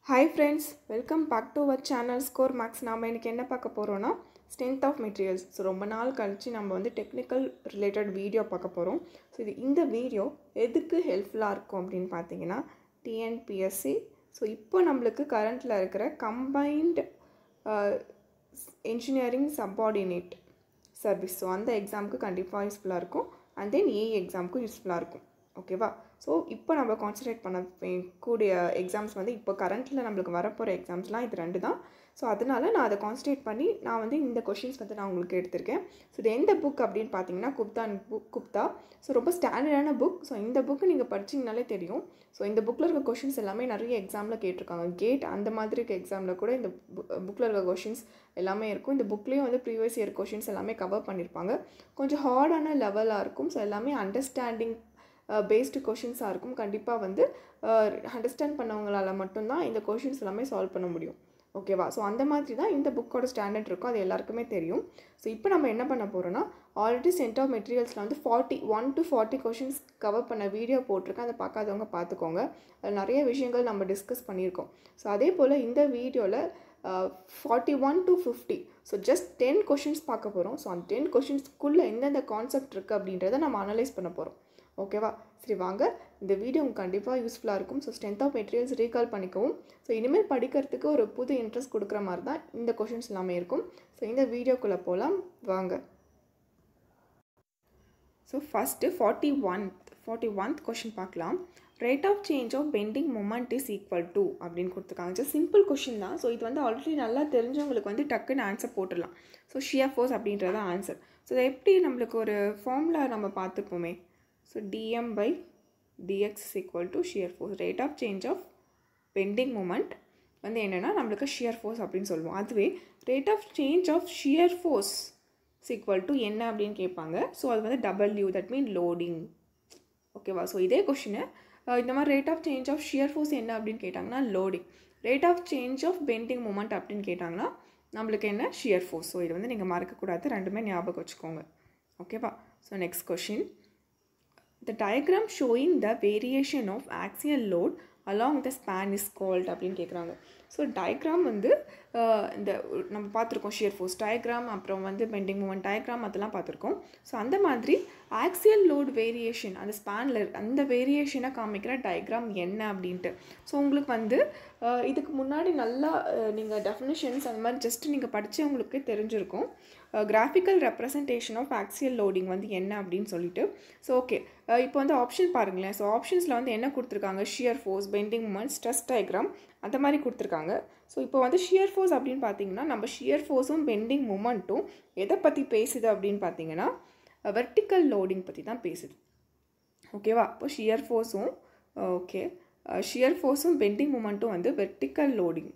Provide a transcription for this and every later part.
Hi friends welcome back to our channel Score Max நாம் இன்றைக்கி என்ன பார்க்க போகிறோன்னா ஸ்ட்ரென்த் ஆஃப் மெட்டீரியல்ஸ் ஸோ ரொம்ப நாள் கழித்து நம்ம வந்து டெக்னிக்கல் ரிலேட்டட் வீடியோ பார்க்க போகிறோம் ஸோ இது இந்த வீடியோ எதுக்கு ஹெல்ப்ஃபுல்லாக இருக்கும் அப்படின்னு பார்த்தீங்கன்னா டிஎன்பிஎஸ்சி ஸோ இப்போ நம்மளுக்கு கரண்ட்டில் இருக்கிற combined engineering subordinate service so அந்த எக்ஸாமுக்கு கண்டிப்பாக யூஸ்ஃபுல்லாக இருக்கும் அண்ட் தென் ஏ எக்ஸாமுக்கும் யூஸ்ஃபுல்லாக இருக்கும் ஓகேவா ஸோ இப்போ நம்ம கான்சன்ட்ரேட் பண்ண கூடிய எக்ஸாம்ஸ் வந்து இப்போ கரண்ட்டில் நம்மளுக்கு வரப்போகிற எக்ஸாம்ஸ்லாம் இது ரெண்டு தான் ஸோ அதனால் நான் அதை கான்சன்ட்ரேட் பண்ணி நான் வந்து இந்த கொஷின்ஸ் வந்து நான் உங்களுக்கு எடுத்திருக்கேன் ஸோ இது எந்த புக் அப்படின்னு பார்த்தீங்கன்னா குப்தா புக் குப்தா ஸோ ரொம்ப ஸ்டாண்டர்டான புக் ஸோ இந்த புக்கு நீங்கள் படிச்சிங்கனாலே தெரியும் ஸோ இந்த புக்கில் இருக்க கொஷின்ஸ் எல்லாமே நிறைய எக்ஸாமில் கேட்டிருக்காங்க கேட் அந்த மாதிரி இருக்க எக்ஸாமில் கூட இந்த புக்கில் இருக்க கொஷின்ஸ் எல்லாமே இருக்கும் இந்த புக்லேயும் வந்து ப்ரீவியஸ் இயர் கொஷின்ஸ் எல்லாமே கவர் பண்ணியிருப்பாங்க கொஞ்சம் ஹார்டான லெவலாக இருக்கும் ஸோ எல்லாமே அண்டர்ஸ்டாண்டிங் பேஸ்டு கொஷின்ஸாக இருக்கும் கண்டிப்பாக வந்து அண்டர்ஸ்டாண்ட் பண்ணவங்களால் மட்டும்தான் இந்த கொஷின்ஸ் எல்லாமே சால்வ் பண்ண முடியும் ஓகேவா ஸோ அந்த மாதிரி தான் இந்த புக்கோட ஸ்டாண்டர்ட் இருக்கும் அது எல்லாருக்குமே தெரியும் ஸோ இப்போ நம்ம என்ன பண்ண போகிறோன்னா ஆல்ரெடி சென்ட் ஆஃப் மெட்டீரியல்ஸில் வந்து forty one to forty questions cover பண்ண வீடியோ போட்டிருக்கேன் அதை பார்க்காதவங்க பார்த்துக்கோங்க அதில் நிறைய விஷயங்கள் நம்ம டிஸ்கஸ் பண்ணியிருக்கோம் ஸோ அதே போல் இந்த வீடியோவில் forty one to fifty so just ten questions பார்க்க போகிறோம் ஸோ அந்த டென் கொஷின்ஸ்க்குள்ளே எந்தெந்த கான்செப்ட் இருக்குது அப்படின்றத நம்ம அனலைஸ் பண்ண போகிறோம் ஓகேவா சரி வாங்க இந்த வீடியோ உங்களுக்கு கண்டிப்பாக யூஸ்ஃபுல்லாக இருக்கும் so strength of materials recall பண்ணிக்கவும் ஸோ இனிமேல் படிக்கிறதுக்கு ஒரு புது இன்ட்ரெஸ்ட் கொடுக்குற மாதிரி தான் இந்த கொஷின்ஸ் எல்லாமே இருக்கும் ஸோ இந்த வீடியோக்குள்ளே போகலாம் வாங்க so first forty one forty oneth question பார்க்கலாம் rate of change of bending moment is equal to அப்படின்னு கொடுத்துருக்காங்க ஜஸ்ட் சிம்பிள் கொஷின் தான் ஸோ இது வந்து ஆல்ரெடி நல்லா தெரிஞ்சவங்களுக்கு வந்து டக்குன்னு ஆன்சர் போட்டுடலாம் ஸோ ஷியர் ஃபோர்ஸ் அப்படின்றது ஆன்சர் ஸோ இதை எப்படி நம்மளுக்கு ஒரு ஃபார்முலா நம்ம பார்த்துப்போமே so dm by dx is equal to shear force rate of change of bending moment வந்து என்னென்னா நம்மளுக்கு shear force அப்படின்னு சொல்லுவோம் அதுவே rate of change of shear force is equal to என்ன அப்படின்னு கேட்பாங்க ஸோ அது வந்து டபிள்யூ தட் மீன் லோடிங் ஓகேவா ஸோ இதே கொஷினு இந்த மாதிரி rate of change of shear force என்ன அப்படின்னு கேட்டாங்கன்னா loading rate of change of bending moment அப்படின்னு கேட்டாங்கன்னா நம்மளுக்கு என்ன ஷியர் ஃபோர்ஸ் ஸோ இது வந்து நீங்கள் மறக்கக்கூடாது ரெண்டுமே ஞாபகம் வச்சுக்கோங்க ஓகேவா so next question the diagram showing the variation of axial load along the span is called அப்படின்னு கேட்குறாங்க ஸோ டயக்ராம் வந்து இந்த நம்ம பார்த்துருக்கோம் ஷியர் ஃபோர்ஸ் டயக்ராம் அப்புறம் வந்து பெண்டிங் மூமெண்ட் டயக்ராம் அதெல்லாம் பார்த்துருக்கோம் ஸோ அந்த மாதிரி ஆக்சியல் லோட் வேரியேஷன் அந்த ஸ்பேனில் அந்த வேரியேஷனை காமிக்கிற டயக்ராம் என்ன அப்படின்ட்டு ஸோ உங்களுக்கு வந்து இதுக்கு முன்னாடி நல்லா நீங்கள் டெஃபினிஷன்ஸ் அந்த மாதிரி ஜஸ்ட் நீங்கள் படித்தவங்களுக்கு தெரிஞ்சிருக்கும் graphical representation of axial loading வந்து என்ன அப்படின்னு சொல்லிட்டு ஸோ ஓகே இப்போ வந்து ஆப்ஷன் பாருங்களேன் ஸோ ஆப்ஷன்ஸில் வந்து என்ன கொடுத்துருக்காங்க shear force bending moment stress diagram அந்த மாதிரி கொடுத்துருக்காங்க ஸோ இப்போ வந்து ஷியர் ஃபோர்ஸ் அப்படின்னு பார்த்தீங்கன்னா நம்ம ஷியர் ஃபோர்ஸும் பெண்டிங் மூமெண்ட்டும் எதை பற்றி பேசுது அப்படின்னு பார்த்தீங்கன்னா வெர்டிக்கல் லோடிங் பற்றி தான் பேசுது ஓகேவா இப்போ ஷியர் ஃபோர்ஸும் ஓகே ஷியர் ஃபோர்ஸும் பெண்டிங் மூமெண்ட்டும் வந்து வெர்டிக்கல் லோடிங்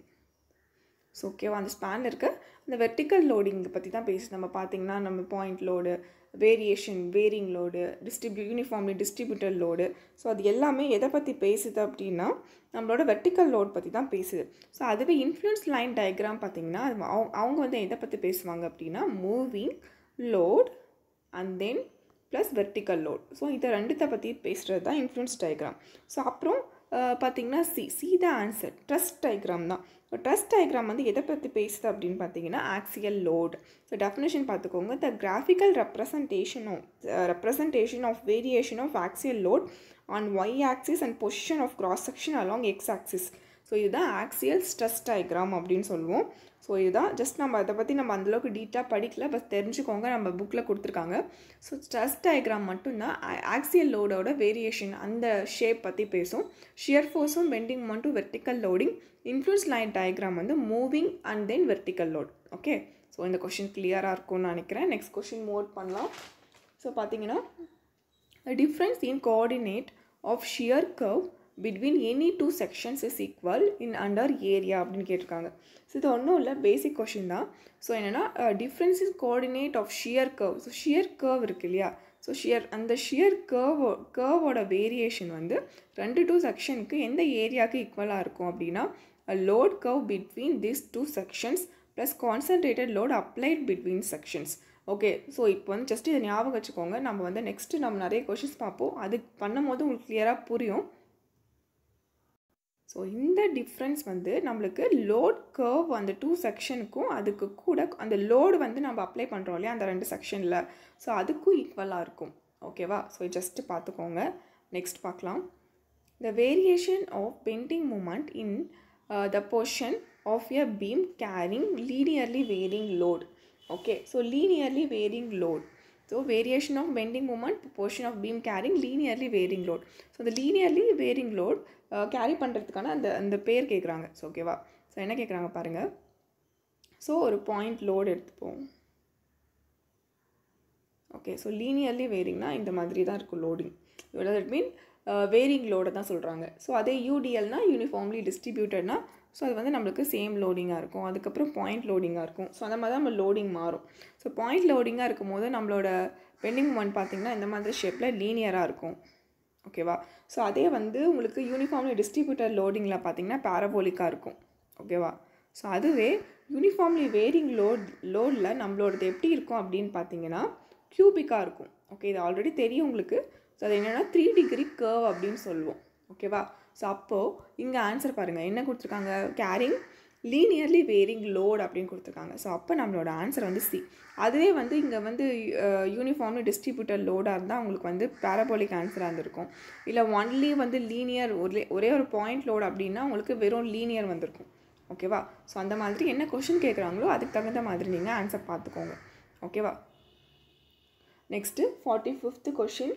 ஸோ ஓகேவா அந்த ஸ்பேனில் இருக்க அந்த வெர்டிக்கல் லோடிங் பற்றி தான் பேசுது நம்ம பார்த்திங்கன்னா நம்ம point load variation varying load distribute uniformly distributor load so அது எல்லாமே எதை பற்றி பேசுது அப்படின்னா நம்மளோட வெர்டிக்கல் லோட் பற்றி தான் பேசுது ஸோ அதுவே இன்ஃப்ளூயன்ஸ் லைன் டயக்ராம் பார்த்திங்கன்னா அவங்க வந்து எதை பற்றி பேசுவாங்க அப்படின்னா moving load and then plus vertical load so இதை ரெண்டுத்தை பற்றி பேசுகிறது தான் இன்ஃப்ளூயன்ஸ் டயக்ராம் ஸோ அப்புறம் பார்த்திங்கன்னா C C the answer truss diagram தான் ஸோ ட்ரஸ்ட் டயக்ராம் வந்து எதை பற்றி பேசுது அப்படின்னு பார்த்தீங்கன்னா ஆக்சியல் லோட் ஸோ டெஃபினேஷன் பார்த்துக்கோங்க the graphical representation of representation of variation of axial load on Y axis and position of cross section along X axis so இதுதான் axial stress diagram அப்படின்னு சொல்லுவோம் ஸோ இதுதான் ஜஸ்ட் நம்ம அதை பற்றி நம்ம அந்தளவுக்கு டீட்டாக படிக்கல பஸ் தெரிஞ்சுக்கோங்க நம்ம புக்கில் கொடுத்துருக்காங்க ஸோ ஸ்ட்ரெஸ் டயக்ராம் மட்டும்தான் ஆக்சியல் லோடோட வேரியேஷன் அந்த ஷேப் பற்றி பேசும் ஷியர் ஃபோர்ஸும் பெண்டிங் மட்டும் vertical loading influence line diagram வந்து moving and then vertical load okay so இந்த கொஷின் கிளியராக இருக்கும்னு நினைக்கிறேன் நெக்ஸ்ட் கொஷின் மோட் பண்ணலாம் ஸோ பார்த்தீங்கன்னா difference in coordinate of shear curve between any two sections is equal in under area அப்படின்னு கேட்டிருக்காங்க so இது ஒன்றும் இல்லை பேசிக் கொஷின் தான் ஸோ என்னென்னா difference in coordinate of shear curve so shear curve இருக்கு இல்லையா ஸோ ஷியர் அந்த ஷியர் கர்வ் கர்வோட வேரியேஷன் வந்து ரெண்டு டூ செக்ஷனுக்கு எந்த ஏரியாவுக்கு ஈக்குவலாக இருக்கும் அப்படின்னா load curve between this two sections plus concentrated load applied between sections okay so இப்போ வந்து ஜஸ்ட் இதை ஞாபகம் வச்சுக்கோங்க நம்ம வந்து நெக்ஸ்ட்டு நம்ம நிறைய கொஷின்ஸ் பார்ப்போம் அது பண்ணும்போது உங்களுக்கு கிளியராக புரியும் ஸோ இந்த டிஃப்ரென்ஸ் வந்து நம்மளுக்கு லோட் கர்வ் அந்த டூ செக்ஷனுக்கும் அதுக்கு கூட அந்த லோடு வந்து நம்ம அப்ளை பண்ணுறோம் இல்லையா அந்த ரெண்டு செக்ஷனில் ஸோ அதுக்கும் ஈக்குவலாக இருக்கும் ஓகேவா ஸோ ஜஸ்ட்டு பார்த்துக்கோங்க நெக்ஸ்ட் பார்க்கலாம் the variation of bending moment in the portion of a beam carrying linearly varying load okay so linearly varying load so variation of bending moment portion of beam carrying linearly varying load so அந்த linearly varying load carry பண்ணுறதுக்கான அந்த அந்த பேர் கேட்குறாங்க so ஓகேவா so என்ன கேட்குறாங்க பாருங்கள் ஸோ ஒரு பாயிண்ட் லோடு எடுத்துப்போம் ஓகே ஸோ லீனியர்லி வேரிங்னா இந்த மாதிரி தான் இருக்கும் லோடிங் தட் மீன் வேரிங் லோடை தான் சொல்கிறாங்க ஸோ அதே யூடிஎல்னா யூனிஃபார்ம்லி டிஸ்ட்ரிபியூட்டட்னா ஸோ அது வந்து நம்மளுக்கு சேம் லோடிங்காக இருக்கும் அதுக்கப்புறம் பாயிண்ட் லோடிங்காக இருக்கும் ஸோ அந்த மாதிரி தான் நம்ம லோடிங் மாறும் ஸோ பாயிண்ட் லோடிங்காக இருக்கும் போது நம்மளோட பெண்டிங் மூமெண்ட் பார்த்திங்கன்னா இந்த மாதிரி ஷேப்பில் லீனியராக இருக்கும் ஓகேவா ஸோ அதே வந்து உங்களுக்கு யூனிஃபார்ம்லி டிஸ்ட்ரிபியூட்டர் லோடிங்கில் பார்த்தீங்கன்னா பேரபோலிக்காக இருக்கும் ஓகேவா ஸோ அதுவே யூனிஃபார்ம்லி வேரிங் லோட் லோடில் நம்மளோடது எப்படி இருக்கும் அப்படின்னு பார்த்தீங்கன்னா க்யூபிக்காக இருக்கும் ஓகே இது ஆல்ரெடி தெரியும் உங்களுக்கு ஸோ அது என்னென்னா த்ரீ டிகிரி கர்வ் அப்படின்னு சொல்லுவோம் ஓகேவா ஸோ அப்போது இங்கே ஆன்சர் பாருங்கள் என்ன கொடுத்துருக்காங்க கேரிங் லீனியர்லி வேரிங் லோட் அப்படின்னு கொடுத்துருக்காங்க ஸோ அப்போ நம்மளோட ஆன்சர் வந்து சி அதுவே வந்து இங்கே வந்து யூனிஃபார்ம்லி டிஸ்ட்ரிபியூட்டர் லோடாக இருந்தால் உங்களுக்கு வந்து பேரபோலிக் ஆன்சராக இருந்திருக்கும் இல்லை ஒன்லி வந்து லீனியர் ஒரே ஒரே ஒரு பாயிண்ட் லோட் அப்படின்னா உங்களுக்கு வெறும் லீனியர் வந்திருக்கும் ஓகேவா ஸோ அந்த மாதிரி என்ன கொஷின் கேட்குறாங்களோ அதுக்கு தகுந்த மாதிரி நீங்கள் ஆன்சர் பார்த்துக்கோங்க ஓகேவா next forty fifth question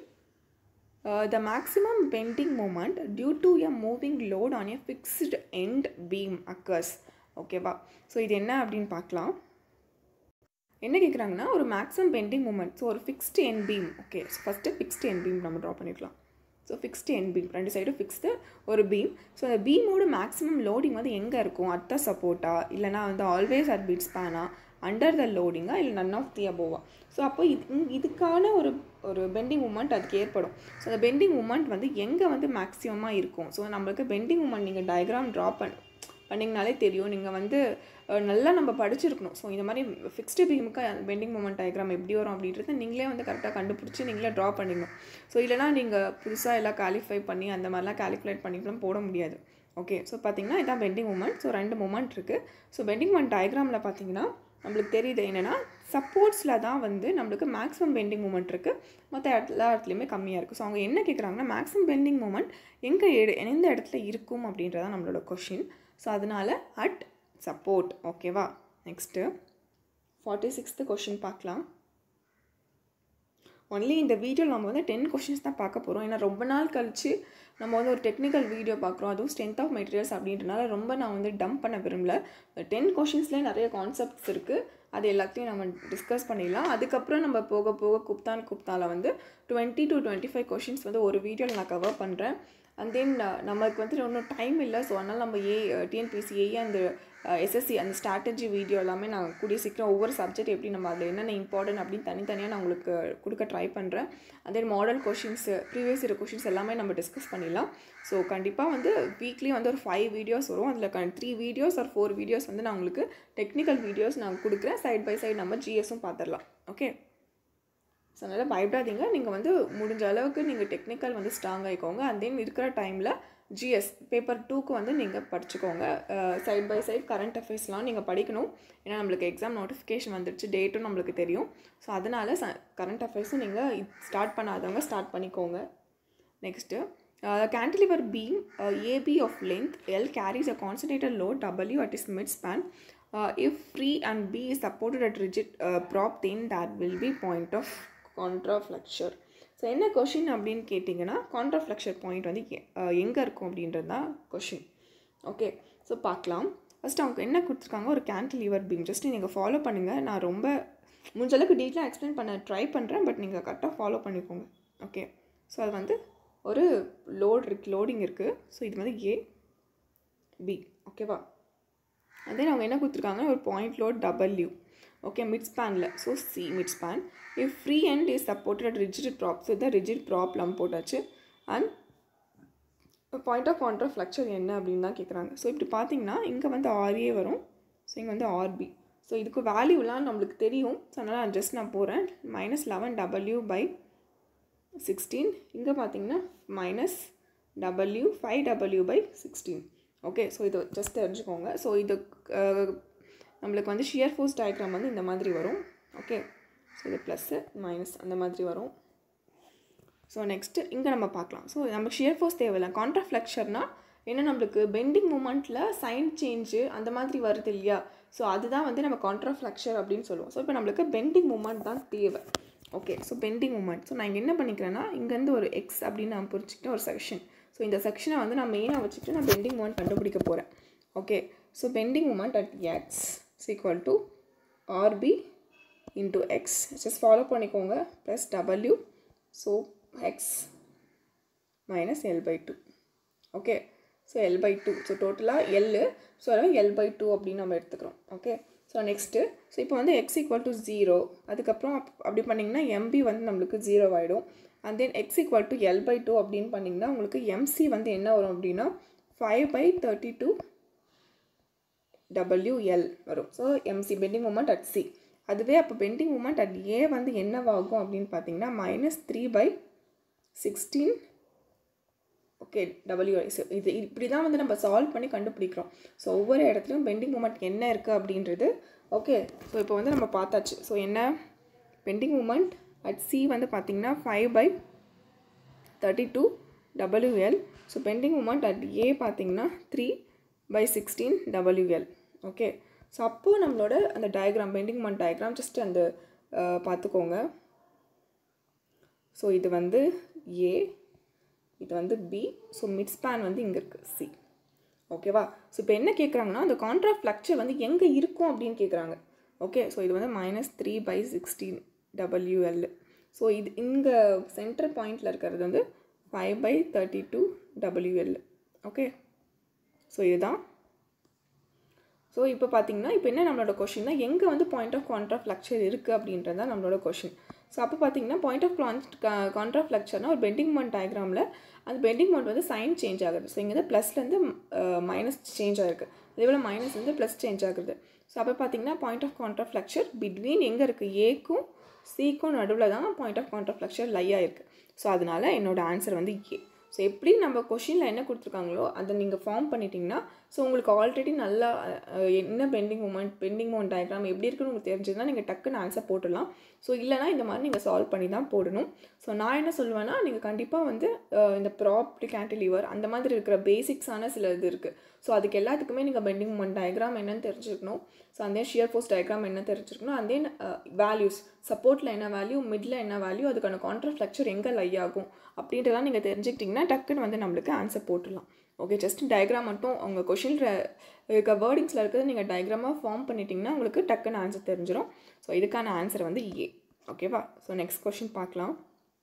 the maximum bending moment due to a moving load on a fixed end beam occurs ஓகேவா ஸோ இது என்ன அப்படின்னு பார்க்கலாம் என்ன கேட்குறாங்கன்னா ஒரு மேக்ஸிமம் பெண்டிங் மூமெண்ட் ஸோ ஒரு fixed end beam okay so first fixed end beam நம்ம ட்ரா பண்ணிக்கலாம் ஸோ ஃபிக்ஸ்டு என் பீம் ரெண்டு சைடும் ஃபிக்ஸ்டு ஒரு பீம் ஸோ அந்த பீமோட மேக்ஸிமம் லோடிங் வந்து எங்கே இருக்கும் அத்த சப்போர்ட்டா இல்லைனா வந்து ஆல்வேஸ் அட் பீட் ஸ்பேனா அண்டர் த லோடிங்கா இல்லை நன் ஆஃப் தி அபோவா ஸோ அப்போ இது இதுக்கான ஒரு ஒரு பெண்டிங் மூமெண்ட் அதுக்கு ஏற்படும் ஸோ அந்த பெண்டிங் மூமெண்ட் வந்து எங்கே வந்து மேக்ஸிமமாக இருக்கும் ஸோ நம்மளுக்கு பெண்டிங் மூமெண்ட் நீங்கள் டயக்ராம் ட்ரா பண்ண பண்ணிங்கனாலே தெரியும் நீங்கள் வந்து நல்லா நம்ம படிச்சிருக்கணும் ஸோ இந்த மாதிரி ஃபிக்ஸ்டு பீமுக்கு பெண்டிங் மூமெண்ட் டயக்ராம் எப்படி வரும் அப்படின்றத நீங்களே வந்து கரெக்டாக கண்டுபிடிச்சி நீங்களே ட்ரா பண்ணிக்கணும் ஸோ இல்லைனா நீங்கள் புதுசாக எல்லாம் குவாலிஃபை பண்ணி அந்த மாதிரிலாம் கால்குலேட் பண்ணிக்கலாம் போட முடியாது ஓகே ஸோ பார்த்தீங்கன்னா இதான் பெண்டிங் மூமெண்ட் ஸோ ரெண்டு மூமெண்ட் இருக்குது ஸோ பெண்டிங் மூமெண்ட் டயக்ராமில் பார்த்தீங்கன்னா நம்மளுக்கு தெரியுது என்னென்னா சப்போர்ட்ஸில் தான் வந்து நம்மளுக்கு மேக்ஸிமம் பெண்டிங் மூமெண்ட் இருக்குது மற்ற எல்லா இடத்துலையுமே கம்மியாக இருக்குது ஸோ அவங்க என்ன கேட்குறாங்கன்னா மேக்ஸிமம் பெண்டிங் மூமெண்ட் எங்கே எடு எந்த இடத்துல இருக்கும் அப்படின்றதான் நம்மளோட கொஷின் ஸோ அதனால் அட் சப்போர்ட் ஓகேவா நெக்ஸ்ட்டு ஃபார்ட்டி சிக்ஸ்த்து கொஷின் பார்க்கலாம் ஒன்லி இந்த வீடியோவில் நம்ம வந்து டென் கொஷின்ஸ் தான் பார்க்க போகிறோம் ஏன்னா ரொம்ப நாள் கழித்து நம்ம வந்து ஒரு டெக்னிக்கல் வீடியோ பார்க்குறோம் அதுவும் ஸ்ட்ரென்த் ஆஃப் மெட்டீரியல்ஸ் அப்படின்றனால ரொம்ப நான் வந்து டம்ப் பண்ண விரும்பல டென் கொஷின்ஸ்லேயே நிறைய கான்செப்ட்ஸ் இருக்குது அது எல்லாத்தையும் நம்ம டிஸ்கஸ் பண்ணிடலாம் அதுக்கப்புறம் நம்ம போக போக குப்தான் குப்தாவில் வந்து twenty to twenty five questions வந்து ஒரு வீடியோவில் நான் கவர் பண்ணுறேன் அண்ட் தென் நமக்கு வந்து இன்னும் டைம் இல்லை ஸோ அதனால் நம்ம ஏ டிஎன்பிசி ஏ அந்த எஸ்எஸ்சி அந்த ஸ்ட்ராட்டஜி வீடியோ எல்லாமே நான் கூடிய சீக்கிரம் ஒவ்வொரு சப்ஜெக்ட் எப்படி நம்ம அதில் என்னென்ன இம்பார்ட்டன்ட் அப்படின்னு தனித்தனியாக நான் உங்களுக்கு கொடுக்க ட்ரை பண்ணுறேன் and then model questions previous year questions எல்லாமே நம்ம டிஸ்கஸ் பண்ணிடலாம் ஸோ கண்டிப்பாக வந்து வீக்லி வந்து ஒரு ஃபைவ் வீடியோஸ் வரும் அதில் க த்ரீ வீடியோஸ் ஒரு ஃபோர் வீடியோஸ் வந்து நான் உங்களுக்கு டெக்னிக்கல் வீடியோஸ் நான் கொடுக்குறேன் சைட் பை சைடு நம்ம ஜிஎஸும் பார்த்துடலாம் ஓகே ஸோ அதனால் பயப்படாதீங்க நீங்கள் வந்து முடிஞ்ச அளவுக்கு நீங்கள் டெக்னிக்கல் வந்து ஸ்ட்ராங் ஆகிக்கோங்க அண்ட் தென் இருக்கிற டைமில் ஜிஎஸ் பேப்பர் டூக்கு வந்து நீங்கள் படிச்சுக்கோங்க சைட் பை சைட் கரண்ட் அஃபேர்ஸ்லாம் நீங்கள் படிக்கணும் ஏன்னா நம்மளுக்கு எக்ஸாம் நோட்டிஃபிகேஷன் வந்துடுச்சு டேட்டும் நம்மளுக்கு தெரியும் ஸோ அதனால் ச கரண்ட் அஃபேர்ஸும் நீங்கள் ஸ்டார்ட் பண்ணாதவங்க ஸ்டார்ட் பண்ணிக்கோங்க next cantilever beam AB of length L carries a concentrated load W at is mid span if free and B is supported at rigid prop then that will be point of contraflexure so என்ன question அப்படின்னு கேட்டிங்கன்னா contraflexure point வந்து எங்கே இருக்கும் அப்படின்றது தான் question okay so பார்க்கலாம் first அவங்க என்ன கொடுத்துருக்காங்க ஒரு கேன்டிலீவர் பீம் ஜஸ்ட் நீங்கள் ஃபாலோ பண்ணுங்கள் நான் ரொம்ப முடிஞ்ச அளவுக்கு டீட்டெயிலாக எக்ஸ்பிளைன் பண்ண ட்ரை பண்ணுறேன் பட் நீங்கள் கரெக்டாக ஃபாலோ பண்ணிக்கோங்க ஓகே ஸோ அது வந்து ஒரு லோட் இருக்கு லோடிங் இருக்குது ஸோ இது வந்து ஏ பி ஓகேவா அதே அவங்க என்ன கொடுத்துருக்காங்க ஒரு point load W okay mid ஸ்பேனில் so C mid span if free and is supported rigid prop so இதான் ரிஜிட் ப்ராப்ளம் போட்டாச்சு and point of contraflexure என்ன அப்படின்னு தான் கேட்குறாங்க ஸோ இப்படி பார்த்தீங்கன்னா இங்கே வந்து ஆர்ஏ வரும் ஸோ இங்கே வந்து ஆர்பி ஸோ இதுக்கு வேல்யூலாம் நம்மளுக்கு தெரியும் ஸோ அதனால் ஜஸ்ட் நான் போகிறேன் minus eleven W by sixteen இங்கே பார்த்தீங்கன்னா minus W five W by sixteen okay so இது ஜஸ்ட் தெரிஞ்சுக்கோங்க ஸோ இது அஹ், நம்மளுக்கு வந்து ஷியர் ஃபோர்ஸ் டயக்ராம் வந்து இந்த மாதிரி வரும் ஓகே ஸோ இது ப்ளஸ்ஸு மைனஸ் அந்த மாதிரி வரும் ஸோ நெக்ஸ்ட்டு இங்கே நம்ம பார்க்கலாம் ஸோ நம்ம ஷியர் ஃபோர்ஸ் தேவையில்லை கான்ட்ரா ஃப்ளெக்சர்னா என்ன நம்மளுக்கு பெண்டிங் மூமெண்ட்டில் சைன் சேஞ்சு அந்த மாதிரி வருது இல்லையா ஸோ அதுதான் வந்து நம்ம கான்ட்ரா ஃப்ளெக்சர் அப்படின்னு சொல்லுவோம் ஸோ இப்போ நம்மளுக்கு பெண்டிங் மூமெண்ட் தான் தேவை okay so bending moment so நான் இங்கே என்ன பண்ணிக்கிறேன்னா இங்கேருந்து ஒரு எக்ஸ் அப்படின்னு நான் புரிச்சுக்கிட்ட ஒரு செக்ஷன் ஸோ இந்த செக்ஷனை வந்து நான் மெயினாக வச்சுக்கிட்டு நான் பெண்டிங் மூமெண்ட் கண்டுபிடிக்க போகிறேன் okay so bending moment at X is equal to RB into X just follow பண்ணிக்கோங்க plus W so X minus L by two okay so L by two so டோட்டலாக எல்லு ஸோ அதாவது L by two அப்படின்னு நம்ம எடுத்துக்கிறோம் okay so next so இப்போ வந்து X equal to zero அதுக்கப்புறம் அப் அப்படி பண்ணிங்கன்னா எம்பி வந்து நம்மளுக்கு ஜீரோ ஆகிடும் and then X equal to L by two அப்படின்னு பண்ணிங்கன்னா உங்களுக்கு எம்சி வந்து என்ன வரும் அப்படின்னா five by thirty two WL வரும் so MC bending moment at C அதுவே அப்போ பெண்டிங் மூமெண்ட் அட் ஏ வந்து என்னவாகும் அப்படின்னு பார்த்தீங்கன்னா minus three by sixteen okay W இது இப்படி தான் வந்து நம்ம சால்வ் பண்ணி கண்டுபிடிக்கிறோம் ஸோ ஒவ்வொரு இடத்துலையும் பெண்டிங் மூமெண்ட் என்ன இருக்குது அப்படின்றது ஓகே ஸோ இப்போ வந்து நம்ம பார்த்தாச்சு ஸோ என்ன பெண்டிங் மூமெண்ட் அட் சி வந்து பார்த்திங்கன்னா five by thirty two WL so bending moment at A பார்த்தீங்கன்னா three by sixteen WL okay so அப்போது நம்மளோட அந்த diagram bending moment diagram just அந்த அஹ், பார்த்துக்கோங்க ஸோ இது வந்து ஏ இது வந்து பி ஸோ மிட் ஸ்பேன் வந்து இங்கே இருக்குது சி ஓகேவா ஸோ இப்போ என்ன கேட்குறாங்கன்னா அந்த கான்ட்ரா ஃப்ளக்சர் வந்து எங்கே இருக்கும் அப்படின்னு கேட்குறாங்க ஓகே ஸோ இது வந்து minus three by sixteen WL so இது இங்கே சென்டர் பாயிண்டில் இருக்கிறது வந்து five by thirty two WL okay so இதுதான் ஸோ இப்போ பார்த்தீங்கன்னா இப்போ என்ன நம்மளோட கொஷின்னா எங்கே வந்து பாயிண்ட் ஆஃப் கான்ட்ரா ஃப்ளக்சர் இருக்குது அப்படின்றது தான் நம்மளோட கொஷின் ஸோ அப்போ பார்த்தீங்கன்னா பாயிண்ட் ஆஃப் கான்ட்ரா ஃப்ளக்சர்னா ஒரு பெண்டிங் மவுண்ட் டயக்ராமில் அந்த பெண்டிங் மவுண்ட் வந்து சைன் சேஞ்ச் ஆகுது ஸோ இங்கே வந்து ப்ளஸ்லேருந்து மைனஸ் சேஞ்ச் ஆகிருக்கு இதே போல் மைனஸ் வந்து ப்ளஸ் சேஞ்ச் ஆகுது ஸோ அப்போ பார்த்தீங்கன்னா point of contraflexure between எங்கே இருக்குது ஏக்கும் சிக்கும் நடுவில் தான் point of contraflexure lie ஆயிருக்கு ஸோ அதனால என்னோட ஆன்சர் வந்து ஏ ஸோ எப்படி நம்ம கொஷினில் என்ன கொடுத்துருக்காங்களோ அதை நீங்கள் ஃபார்ம் பண்ணிட்டீங்கன்னா ஸோ உங்களுக்கு ஆல்ரெடி நல்லா அஹ், என்ன bending moment bending moment diagram எப்படி இருக்குன்னு உங்களுக்கு தெரிஞ்சதுன்னா நீங்கள் டக்குன்னு ஆன்சர் போட்டுடலாம் ஸோ இல்லைனா இந்த மாதிரி நீங்கள் சால்வ் பண்ணி தான் போடணும் ஸோ நான் என்ன சொல்லுவேன்னா நீங்கள் கண்டிப்பாக வந்து அஹ், இந்த ப்ராப்டி கேண்டிலிவர் அந்த மாதிரி இருக்கிற பேசிக்ஸான சில இது இருக்குது ஸோ அதுக்கு எல்லாத்துக்குமே நீங்கள் பெண்டிங் மூமெண்ட் டயக்ராம் என்னன்னு தெரிஞ்சுக்கணும் ஸோ அந்த ஷியர் ஃபோர்ஸ் டயக்ராம் என்ன தெரிஞ்சிருக்கணும் அண்ட் தென் வேல்யூஸ் சப்போர்ட்டில் என்ன வேல்யூ மிடில் என்ன வேல்யூ அதுக்கான கான்ட்ரா ஃப்ளக்சர் எங்கே லை ஆகும் அப்படின்றதெல்லாம் நீங்கள் தெரிஞ்சுக்கிட்டிங்கன்னா டக்குன்னு வந்து நம்மளுக்கு ஆன்சர் போட்டுடலாம் ஓகே ஜஸ்ட் டயக்ராம் மட்டும் உங்கள் கொஷினில் இருக்க வேர்டிங்ஸில் இருக்கிறது நீங்கள் டயக்ராமாக ஃபார்ம் பண்ணிட்டீங்கன்னா உங்களுக்கு டக்குன்னு ஆன்சர் தெரிஞ்சிடும் ஸோ இதுக்கான ஆன்சர் வந்து ஏ ஓகேவா ஸோ நெக்ஸ்ட் கொஷின் பார்க்கலாம்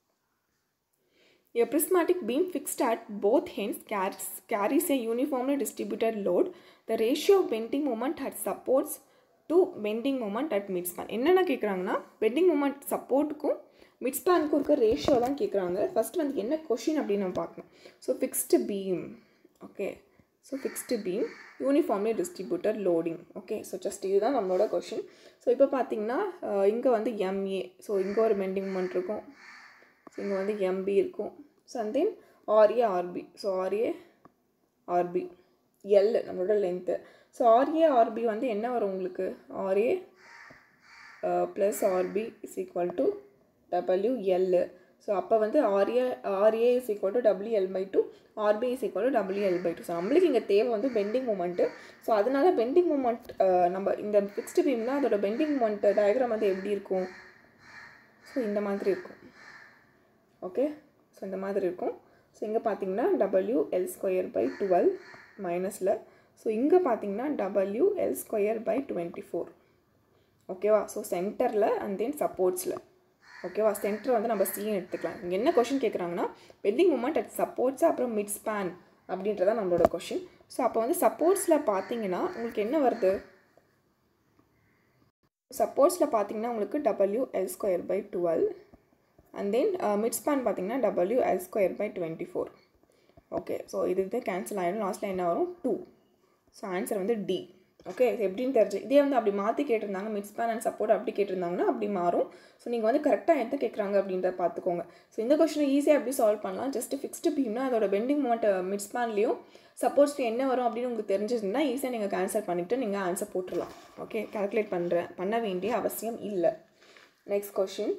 A prismatic beam fixed at both ends carries, carries a uniformly distributed load. The ratio of bending moment at supports to bending moment at midspan. என்னென்ன கேட்குறாங்கன்னா bending moment சப்போர்ட்டுக்கும் மிட்ஸ்பேனுக்கும் இருக்க ratio தான் கேட்குறாங்க first வந்து என்ன question அப்படின்னு நம்ம பார்க்கணும் so fixed beam okay so fixed beam uniformly distributed loading okay so just இதுதான் நம்மளோட கொஷின் ஸோ இப்போ பார்த்தீங்கன்னா இங்கே வந்து எம்ஏ ஸோ இங்கே ஒரு பெண்டிங் மூமெண்ட் இருக்கும் ஸோ இங்கே வந்து எம்பி இருக்கும் so and then RA RB so RA RB L நம்மளோட லென்த்து ஸோ ஆர்ஏ ஆர்பி வந்து என்ன வரும் உங்களுக்கு RA plus RB is equal to W L so அப்போ வந்து RA RA is equal to W L by two RB is equal to W L by two so நம்மளுக்கு இங்கே தேவை வந்து பெண்டிங் மூமெண்ட்டு ஸோ அதனால பெண்டிங் மூமெண்ட் நம்ம இந்த fixed பீம்னா அதோட பெண்டிங் மூமெண்ட் டயக்ராம் வந்து எப்படி இருக்கும் ஸோ இந்த மாதிரி இருக்கும் ஓகே ஸோ இந்த மாதிரி இருக்கும் ஸோ இங்கே பார்த்தீங்கன்னா W L square by twelve மைனஸில் ஸோ இங்கே பார்த்தீங்கன்னா W L square by twenty four ஓகேவா ஸோ சென்டரில் அண்ட் தென் சப்போர்ட்ஸில் ஓகேவா சென்டர் வந்து நம்ம சின்னு எடுத்துக்கலாம் இங்கே என்ன கொஷின் கேட்குறாங்கன்னா பெண்டிங் மூமெண்ட் அட் சப்போர்ட்ஸ் அப்புறம் மிட் ஸ்பேன் அப்படின்றத நம்மளோட கொஷின் ஸோ அப்போ வந்து சப்போர்ட்ஸில் பார்த்தீங்கன்னா உங்களுக்கு என்ன வருது சப்போர்ட்ஸில் பார்த்தீங்கன்னா உங்களுக்கு W L square by twelve and then mid span பார்த்தீங்கன்னா W L square by twenty four okay so இது இது கேன்சல் ஆகிடும் லாஸ்ட்டில் என்ன வரும் டூ ஸோ ஆன்சர் வந்து டி ஓகே எப்படின்னு தெரிஞ்சு இதே வந்து அப்படி மாற்றி கேட்டிருந்தாங்க மிட் ஸ்பேன் அண்ட் சப்போர்ட் அப்படி கேட்டிருந்தாங்கன்னா அப்படி மாறும் ஸோ நீங்கள் வந்து கரெக்டாக எந்த கேட்குறாங்க அப்படின்றத பார்த்துக்கோங்க ஸோ இந்த கொஷனை ஈஸியாக எப்படி சால்வ் பண்ணலாம் ஜஸ்ட் ஃபிக்ஸ்டு பீம்னா அதோட பெண்டிங் மூமெண்ட் மிட் ஸ்பேன்லேயும் சப்போஸ்ட்டு என்ன வரும் அப்படின்னு உங்களுக்கு தெரிஞ்சிருந்தா ஈஸியாக நீங்கள் கேன்சல் பண்ணிவிட்டு நீங்கள் ஆன்சர் போட்டுடலாம் ஓகே கால்குலேட் பண்ணுறேன் பண்ண வேண்டிய அவசியம் இல்லை next question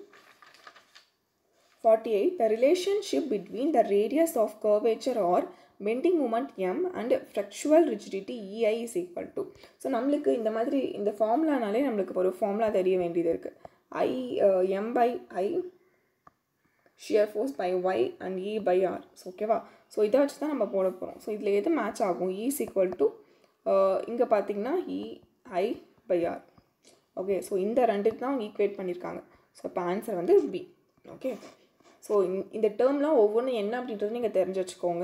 48 the relationship between the radius of curvature or bending moment m and flexural rigidity ei is equal to so நம்மளுக்கு இந்த மாதிரி இந்த ஃபார்முலானாலே நம்மளுக்கு ஒரு ஃபார்முலா தெரிய வேண்டியது இருக்குது I M by I shear force by Y and E by R so ஓகேவா ஸோ இதை வச்சு தான் நம்ம போட போகிறோம் ஸோ இதில் எது மேட்ச் ஆகும் இ இஸ் ஈக்குவல் டு இங்கே பார்த்தீங்கன்னா E I by R okay so இந்த ரெண்டுக்கு தான் அவங்க ஈக்குவேட் பண்ணியிருக்காங்க ஸோ இப்போ ஆன்சர் வந்து பி ஓகே ஸோ இந்த டேர்ம்லாம் ஒவ்வொன்றும் என்ன அப்படின்றது நீங்கள் தெரிஞ்சு வச்சுக்கோங்க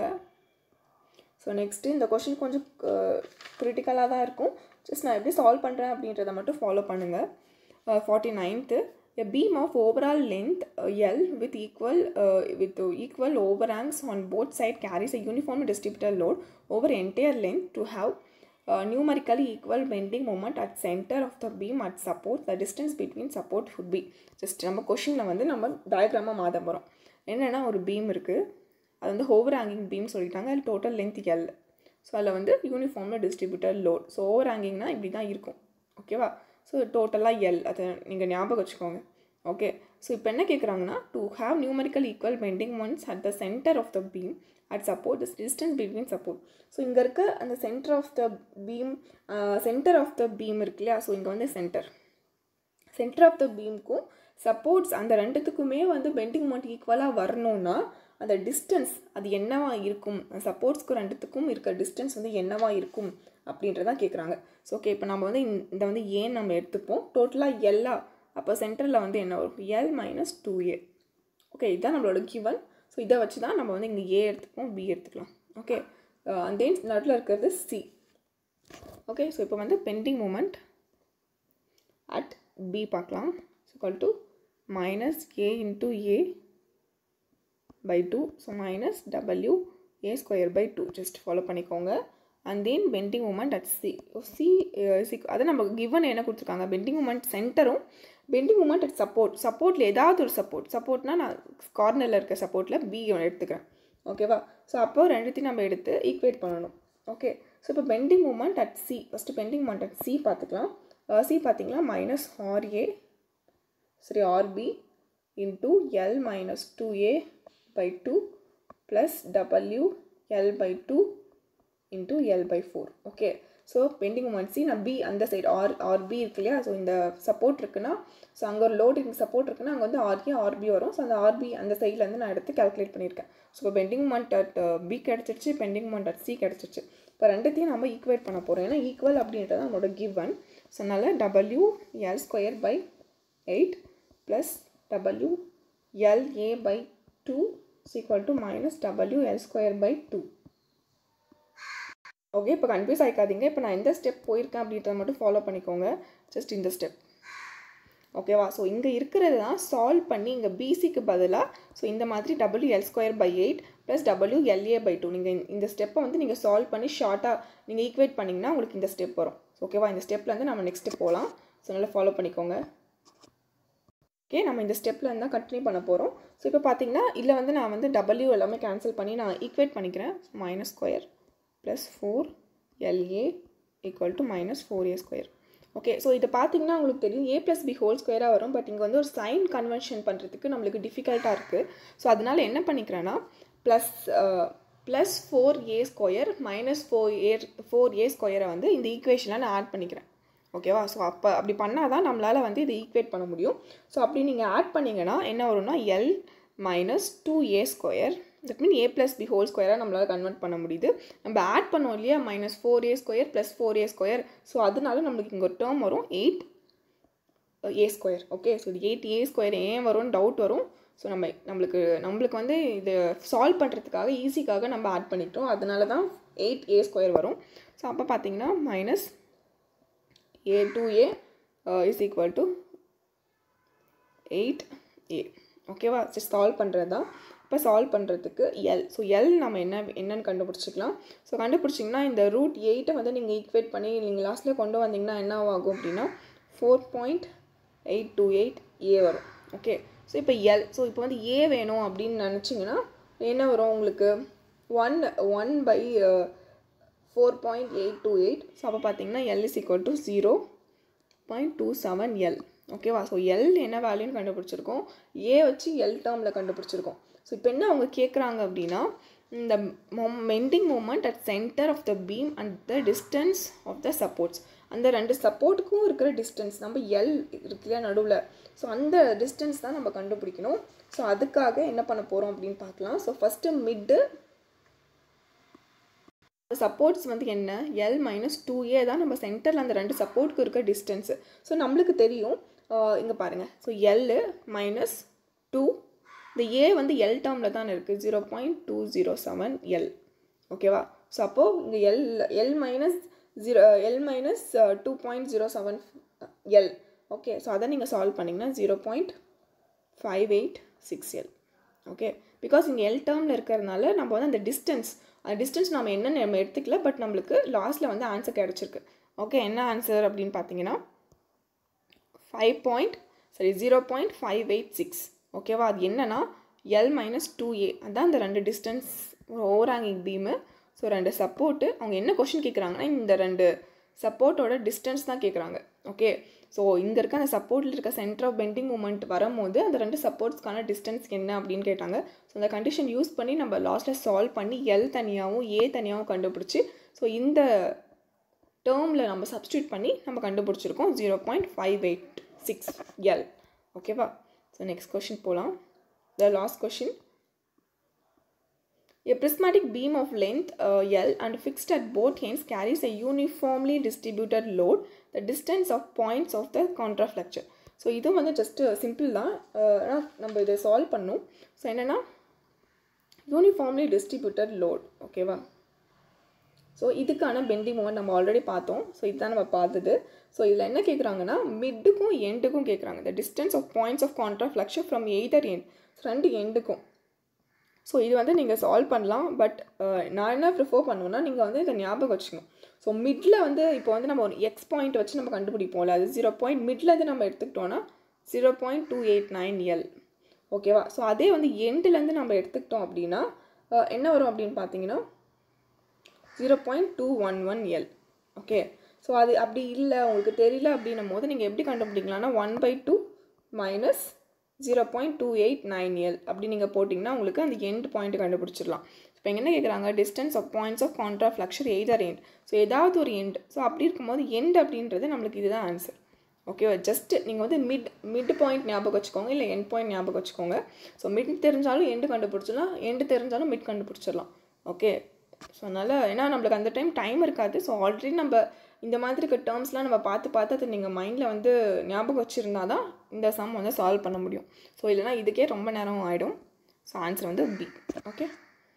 ஸோ நெக்ஸ்ட்டு இந்த கொஷின் கொஞ்சம் க்ரிட்டிக்கலாக தான் இருக்கும் ஜஸ்ட் நான் எப்படி சால்வ் பண்ணுறேன் அப்படின்றத மட்டும் ஃபாலோ பண்ணுங்கள் forty ninth a beam of overall length uh, L with equal uh, with uh, equal overhangs on both sides carries a uniform distributed load over entire length to have uh, numerically equal bending moment at center of the beam at support the distance between support would be just நம்ம கொஷினில் வந்து நம்ம டயக்ராமாக மாற்ற போகிறோம் என்னென்னா ஒரு beam இருக்குது அது வந்து ஓவர் ஹேங்கிங் பீம் சொல்லிட்டாங்க அது டோட்டல் லென்த் எல் ஸோ அதில் வந்து uniformly distributor load so over ஹேங்கிங்னா இப்படி தான் இருக்கும் ஓகேவா ஸோ டோட்டலாக எல் அதை நீங்கள் ஞாபகம் வச்சுக்கோங்க ஓகே ஸோ இப்போ என்ன கேட்குறாங்கன்னா to have numerical equal bending ones at the centre of the beam at support this distance between support so இங்கே இருக்க அந்த centre of the beam centre of the beam இருக்கு இல்லையா ஸோ இங்கே வந்து சென்டர் சென்டர் ஆஃப் த பீமுக்கும் supports அந்த ரெண்டுத்துக்குமே வந்து பெண்டிங் மோட் ஈக்குவலாக வரணும்னா அந்த டிஸ்டன்ஸ் அது என்னவா இருக்கும் சப்போர்ட்ஸ்க்கு ரெண்டுத்துக்கும் இருக்க டிஸ்டன்ஸ் வந்து என்னவா இருக்கும் அப்படின்றதான் கேட்குறாங்க ஸோ ஓகே இப்போ நம்ம வந்து இந்த வந்து ஏன் நம்ம எடுத்துப்போம் டோட்டலாக எல்லா அப்போ சென்டரில் வந்து என்ன வரும் L minus two A okay இதுதான் நம்மளோட கிவன் ஸோ இதை வச்சு தான் நம்ம வந்து இங்கே ஏ எடுத்துப்போம் பி எடுத்துக்கலாம் ஓகே அந்த நடுவில் இருக்கிறது சி ஓகே ஸோ இப்போ வந்து பெண்டிங் மூமெண்ட் அட் பி பார்க்கலாம் equal to minus A into A by two so minus W A square by two just follow பண்ணிக்கோங்க and then bending moment at C C C அதை நம்ம given என்ன கொடுத்துருக்காங்க bending moment சென்டரும் bending moment at support சப்போர்ட்டில் ஏதாவது ஒரு support சப்போர்ட்னா நான் கார்னரில் இருக்க சப்போர்ட்டில் பி எடுத்துக்கிறேன் ஓகேவா ஸோ அப்போ ரெண்டுத்தையும் நம்ம எடுத்து ஈக்குவேட் பண்ணணும் ஓகே ஸோ இப்போ bending moment at C first bending moment at C பார்த்துக்கலாம் சி பார்த்தீங்களா மைனஸ் ஆர்ஏ சரி RB into L minus two A by two plus W L by two into L by four okay so bending moment C நான் B அந்த side R RB இருக்கு இல்லையா so இந்த support இருக்குன்னா so அங்கே ஒரு load இங்கே சப்போர்ட் இருக்குன்னா அங்கே வந்து ஆர்ஏ ஆர்பி வரும் ஸோ அந்த ஆர்பி அந்த சைட்லேருந்து நான் எடுத்து கால்குலேட் பண்ணியிருக்கேன் ஸோ இப்போ பெண்டிங் மூமெண்ட் அட் பி கிடச்சிருச்சு பெண்டிங் மூமெண்ட் அட் சி கிடச்சிருச்சு இப்போ ரெண்டுத்தையும் நம்ம ஈக்குவேட் பண்ண போகிறோம் ஏன்னா ஈக்குவல் அப்படின்றது நம்மளோட கிவன் ஸோ அதனால் W L square by eight plus W L A by two equal to minus W L square by two okay இப்போ கன்ஃபியூஸ் ஆகிக்காதீங்க இப்போ நான் எந்த ஸ்டெப் போயிருக்கேன் அப்படின்றத மட்டும் ஃபாலோ பண்ணிக்கோங்க ஜஸ்ட் இந்த ஸ்டெப் ஓகேவா ஸோ இங்கே இருக்கிறது தான் சால்வ் பண்ணி இங்கே பிசிக்கு பதிலாக ஸோ இந்த மாதிரி W L square by eight plus W L A by two நீங்கள் இந்த ஸ்டெப்பை வந்து நீங்கள் சால்வ் பண்ணி ஷார்ட்டாக நீங்கள் ஈக்குவேட் பண்ணிங்கன்னா உங்களுக்கு இந்த ஸ்டெப் வரும் ஓகேவா இந்த ஸ்டெப்லேருந்து நம்ம நெக்ஸ்ட்டு போகலாம் ஸோ நல்லா ஃபாலோ பண்ணிக்கோங்க ஓகே நம்ம இந்த ஸ்டெப்பில் இருந்தால் கண்டினியூ பண்ண போகிறோம் ஸோ இப்போ பார்த்தீங்கன்னா இதில் வந்து நான் வந்து டபிள்யூ எல்லாமே கேன்சல் பண்ணி நான் ஈக்குவேட் பண்ணிக்கிறேன் minus square plus four L A equal to minus four A square okay so இதை பார்த்தீங்கன்னா உங்களுக்கு தெரியும் ஏ ப்ளஸ் பி ஹோல் ஸ்கொயராக வரும் பட் இங்கே வந்து ஒரு சைன் கன்வென்ஷன் பண்ணுறதுக்கு நம்மளுக்கு டிஃபிகல்ட்டாக இருக்குது ஸோ அதனால் என்ன பண்ணிக்கிறேன்னா plus plus four A square minus four A four A ஸ்கொயரை வந்து இந்த ஈக்குவேஷனில் நான் ஆட் பண்ணிக்கிறேன் ஓகேவா ஸோ அப்போ அப்படி பண்ணால் தான் நம்மளால் வந்து இதை ஈக்குவேட் பண்ண முடியும் ஸோ அப்படி நீங்கள் ஆட் பண்ணிங்கன்னா என்ன வரும்னா L minus two A square that mean A plus B whole ஸ்கொயராக நம்மளால் கன்வெர்ட் பண்ண முடியுது நம்ம ஆட் பண்ணோம் இல்லையா minus four A square plus four A square so அதனால நம்மளுக்கு இங்கே ஒரு டேர்ம் வரும் eight A square okay so இது எயிட் ஏ ஸ்கொயர் ஏன் வரும்னு டவுட் வரும் ஸோ நம்ம நம்மளுக்கு நம்மளுக்கு வந்து இது சால்வ் பண்ணுறதுக்காக ஈஸிக்காக நம்ம ஆட் பண்ணிட்டோம் அதனால தான் எயிட் ஏ ஸ்கொயர் வரும் ஸோ அப்போ பார்த்தீங்கன்னா minus A two A is equal to eight A ஓகேவா ஜஸ்ட் சால்வ் பண்ணுறது தான் இப்போ சால்வ் பண்ணுறதுக்கு எல் ஸோ எல் நம்ம என்ன என்னன்னு கண்டுபிடிச்சிக்கலாம் ஸோ கண்டுபிடிச்சிங்கன்னா இந்த ரூட் எயிட்டை வந்து நீங்கள் ஈக்குவேட் பண்ணி நீங்கள் லாஸ்ட்டில் கொண்டு வந்தீங்கன்னா என்ன ஆகும் அப்படின்னா four point eight two eight A வரும் ஓகே ஸோ இப்போ எல் ஸோ இப்போ வந்து ஏ வேணும் அப்படின்னு நினச்சிங்கன்னா என்ன வரும் உங்களுக்கு one one by four point eight two eight so அப்போ பார்த்தீங்கன்னா L is equal to zero point two seven L ஓகேவா ஸோ எல் என்ன வேல்யூன்னு கண்டுபிடிச்சிருக்கோம் ஏ வச்சு எல் டேர்மில் கண்டுபிடிச்சிருக்கோம் ஸோ இப்போ என்ன அவங்க கேட்குறாங்க அப்படின்னா இந்த மொம் bending moment at centre of the beam and the distance of the supports அந்த ரெண்டு சப்போர்ட்டுக்கும் இருக்கிற டிஸ்டன்ஸ் நம்ம எல் இருக்குல்லையா நடுவில் ஸோ அந்த டிஸ்டன்ஸ் தான் நம்ம கண்டுபிடிக்கணும் ஸோ அதுக்காக என்ன பண்ண போகிறோம் அப்படின்னு பார்க்கலாம் ஸோ ஃபஸ்ட்டு மிட்டு சப்போர்ட்ஸ் வந்து என்ன எல் மைனஸ் டூ ஏ தான் நம்ம சென்டரில் அந்த ரெண்டு சப்போர்ட்டுக்கு இருக்க டிஸ்டன்ஸு ஸோ நம்மளுக்கு தெரியும் இங்கே பாருங்கள் ஸோ எல்லு மைனஸ் டூ இந்த ஏ வந்து எல் டேர்மில் தான் இருக்குது zero point two zero seven L ஓகேவா ஸோ அப்போது இங்கே L L minus zero L minus two point zero seven L okay so அதை நீங்கள் சால்வ் பண்ணிங்கன்னா zero point five eight six L okay because இங்கே எல் டேர்மில் இருக்கிறதுனால நம்ம வந்து அந்த டிஸ்டன்ஸ் அந்த டிஸ்டன்ஸ் நம்ம என்னென்னு நம்ம எடுத்துக்கல பட் நம்மளுக்கு லாஸ்ட்டில் வந்து ஆன்சர் கிடச்சிருக்கு ஓகே என்ன ஆன்சர் அப்படின்னு பார்த்தீங்கன்னா ஃபைவ் பாயிண்ட் சரி zero point five eight six ஓகேவா அது என்னன்னா எல் மைனஸ் டூ ஏ அதான் அந்த ரெண்டு distance over hanging beam so ரெண்டு சப்போர்ட்டு அவங்க என்ன கொஷின் கேட்குறாங்கன்னா இந்த ரெண்டு சப்போர்ட்டோட டிஸ்டன்ஸ் தான் கேட்குறாங்க ஓகே ஸோ இங்கே இருக்க அந்த சப்போர்ட்டில் இருக்க சென்டர் ஆஃப் பெண்டிங் மூமெண்ட் வரும்போது அந்த ரெண்டு சப்போர்ட்ஸ்க்கான டிஸ்டன்ஸ் என்ன அப்படின்னு கேட்டாங்க ஸோ அந்த கண்டிஷன் யூஸ் பண்ணி நம்ம லாஸ்ட்டில் சால்வ் பண்ணி எல் தனியாகவும் ஏ தனியாகவும் கண்டுபிடிச்சி ஸோ இந்த டேர்மில் நம்ம சப்ஸ்டியூட் பண்ணி நம்ம கண்டுபிடிச்சிருக்கோம் zero point five eight six L ஓகேவா ஸோ நெக்ஸ்ட் கொஷின் போகலாம் the last question A prismatic beam of length uh, L and fixed at both ends carries a uniformly distributed load, the distance of points of the contraflexure. So இதுவும் வந்து just simple தான் ஆனால் நம்ம இதை solve பண்ணோம் so என்னென்னா uniformly distributed load ஓகேவா so இதுக்கான பெண்டிங் மூமெண்ட் நம்ம ஆல்ரெடி பார்த்தோம் ஸோ இதுதான் நம்ம பார்த்தது ஸோ இதில் என்ன கேட்குறாங்கன்னா மிட்டுக்கும் எண்டுக்கும் கேட்குறாங்க the distance of points of contraflexure from either end ரெண்டு எண்டுக்கும் ஸோ இது வந்து நீங்கள் சால்வ் பண்ணலாம் பட் நான் என்ன ப்ரிஃபர் பண்ணுவேன்னா நீங்கள் வந்து இதை ஞாபகம் வச்சுக்கணும் ஸோ மிடில் வந்து இப்போ வந்து நம்ம ஒரு எக்ஸ் பாயிண்ட் வச்சு நம்ம கண்டுபிடிப்போம்ல அது ஜீரோ பாயிண்ட் மிட்லேருந்து நம்ம எடுத்துக்கிட்டோன்னா zero point two eight nine L ஓகேவா ஸோ அதே வந்து எண்டுலேருந்து நம்ம எடுத்துக்கிட்டோம் அப்படின்னா என்ன வரும் அப்படின்னு பார்த்தீங்கன்னா zero point two one one L okay so அது அப்படி இல்லை உங்களுக்கு தெரியல அப்படின்னும் போது நீங்கள் எப்படி கண்டுபிடிக்கலாம்னா one by two minus zero point two eight nine L அப்படி நீங்கள் போட்டிங்கன்னா உங்களுக்கு அந்த எண்ட் பாயிண்ட் கண்டுபிடிச்சிடலாம் இப்போ என்ன கேட்குறாங்க distance of points of contraflexure either end so ஏதாவது ஒரு எண்ட் ஸோ அப்படி இருக்கும்போது எண்ட் அப்படின்றது நம்மளுக்கு இதுதான் ஆன்சர் ஓகேவா ஜஸ்ட் நீங்கள் வந்து மிட் மிட் பாயிண்ட் ஞாபகம் வச்சுக்கோங்க இல்லை எண்ட் பாயிண்ட் ஞாபகம் வச்சுக்கோங்க ஸோ மிட் தெரிஞ்சாலும் எண்டு கண்டுபிடிச்சிடலாம் எண்டு தெரிஞ்சாலும் மிட் கண்டுபிடிச்சிடலாம் ஓகே ஸோ அதனால் ஏன்னா நம்மளுக்கு அந்த டைம் டைம் இருக்காது ஸோ ஆல்ரெடி நம்ம இந்த மாதிரி இருக்க டேர்ம்ஸ்லாம் நம்ம பார்த்து பார்த்து அதை நீங்கள் மைண்டில் வந்து ஞாபகம் வச்சுருந்தா தான் இந்த சம் வந்து சால்வ் பண்ண முடியும் ஸோ இல்லைனா இதுக்கே ரொம்ப நேரம் ஆகிடும் ஸோ ஆன்சர் வந்து B okay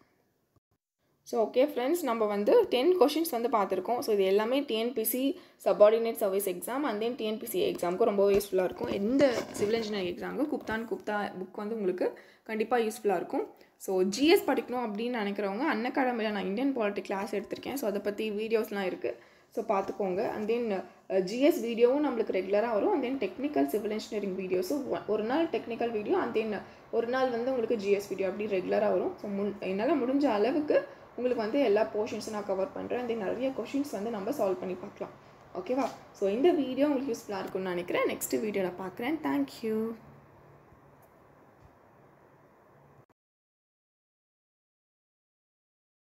so okay friends நம்ம வந்து டென் கொஷின்ஸ் வந்து பார்த்துருக்கோம் ஸோ இது எல்லாமே TNPSC subordinate service exam and then TNPSC எக்ஸாமுக்கு ரொம்ப யூஸ்ஃபுல்லாக இருக்கும் எந்த சிவில் இன்ஜினியரிங் எக்ஸாமுக்கு குப்தான் குப்தா புக் வந்து உங்களுக்கு கண்டிப்பாக யூஸ்ஃபுல்லாக இருக்கும் ஸோ ஜிஎஸ் படிக்கணும் அப்படின்னு நினைக்கிறவங்க அன் அகாடமியில் நான் இந்தியன் பாலிட்டி கிளாஸ் எடுத்திருக்கேன் ஸோ அதை பற்றி வீடியோஸ்லாம் இருக்குது ஸோ பார்த்துக்கோங்க அண்ட் தென் ஜிஎஸ் வீடியோவும் நம்மளுக்கு ரெகுலராக வரும் and then technical civil engineering வீடியோஸும் ஒரு நாள் டெக்னிக்கல் வீடியோ அண்ட் தென் ஒரு நாள் வந்து உங்களுக்கு ஜிஎஸ் வீடியோ அப்படி ரெகுலராக வரும் ஸோ முன் என்னால் முடிஞ்ச அளவுக்கு உங்களுக்கு வந்து எல்லா போர்ஷன்ஸும் நான் கவர் பண்ணுறேன் தென் நிறைய கொஷின்ஸ் வந்து நம்ம சால்வ் பண்ணி பார்க்கலாம் ஓகேவா ஸோ இந்த வீடியோ உங்களுக்கு யூஸ்ஃபுல்லாக இருக்கும்னு நினைக்கிறேன் நெக்ஸ்ட் வீடியோவில் பார்க்குறேன் தேங்க்யூ